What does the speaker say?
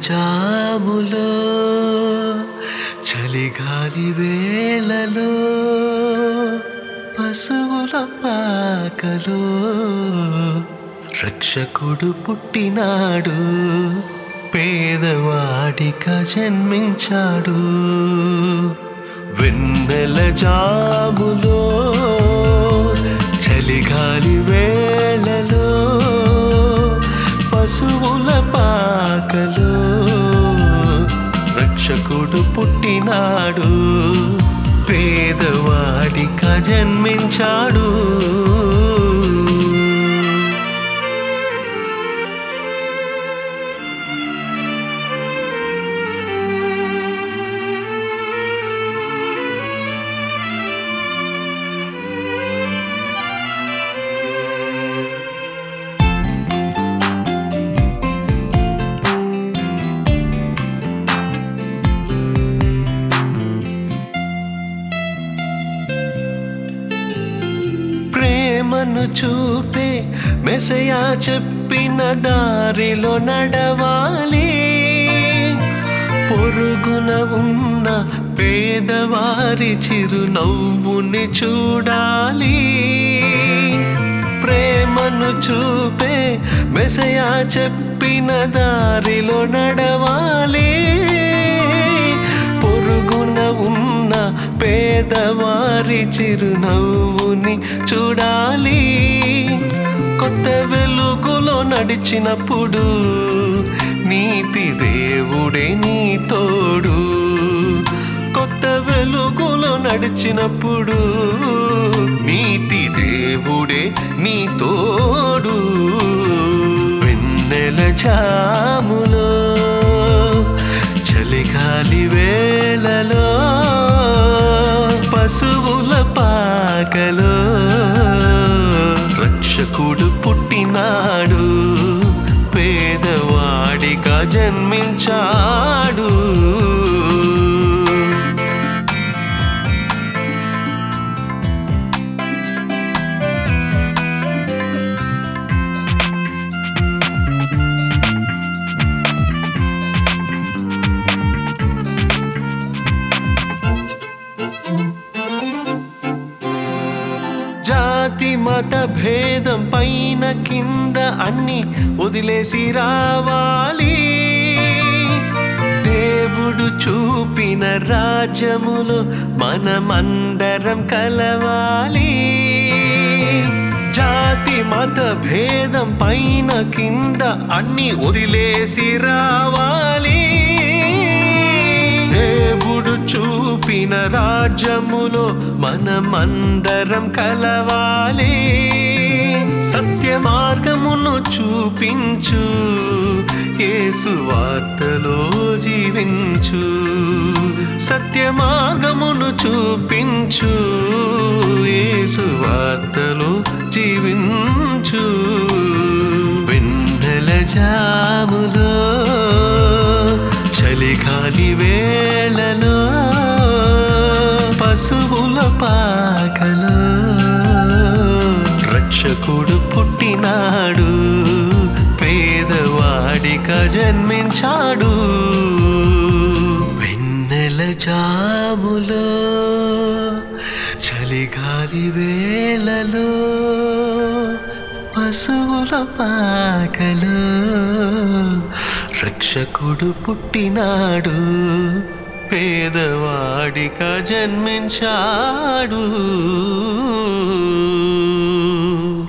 జాములో చలిగాలి వేళలో పశువుల పాకలో రక్షకుడు పుట్టినాడు పేదవాడిక జన్మించాడు వెన్నెల జాములో చలిగాలి వేళలో పశువుల పాకలో రక్షకుడు పుట్టినాడు పేదవాడిక జన్మించాడు ప్రేమను చూపే మెసయా చెప్పిన దారిలో నడవాలి పొరుగున ఉన్న పేదవారి చిరునవ్వుని చూడాలి ప్రేమను చూపే మెసయా చెప్పిన దారిలో నడవాలి పొరుగున ఉన్న పేదవారి చిరునవ్వుని చూడాలి కొత్త వెలుగులో నడిచినప్పుడు నీతి దేవుడే నీ తోడు కొత్త వెలుగులో నడిచినప్పుడు నీతి దేవుడే నీ తోడు వెన్నెల జాములో చలిగాలి వేళలో పశువుల పాకలో రక్షకుడు పుట్టినాడు పేదవాడిగా జన్మించాడు జాతి మత భేదం పైన కింద అన్ని వదిలేసి రావాలి దేవుడు చూపిన రాజ్యములో మనమందరం కలవాలి జాతి మత భేదం పైన కింద అన్ని వదిలేసి రావాలి దేవుడు చూపిన రాజ్యములో మనమందరం కలవాలి సత్య మార్గమును చూపించు యేసు వార్తలో జీవించు సత్య మార్గమును చూపించు యేసు వార్తలో జీవించు వెన్నెల జాములో చలిగాలి వేళలో పశువుల పాకలో రక్షకుడు పుట్టినాడు పేదవాడిక జన్మించాడు వెన్నెల జాములో చలిగాలి వేళలో పశువుల పాకలో రక్షకుడు పుట్టినాడు పేదవాడిక జన్మించాడు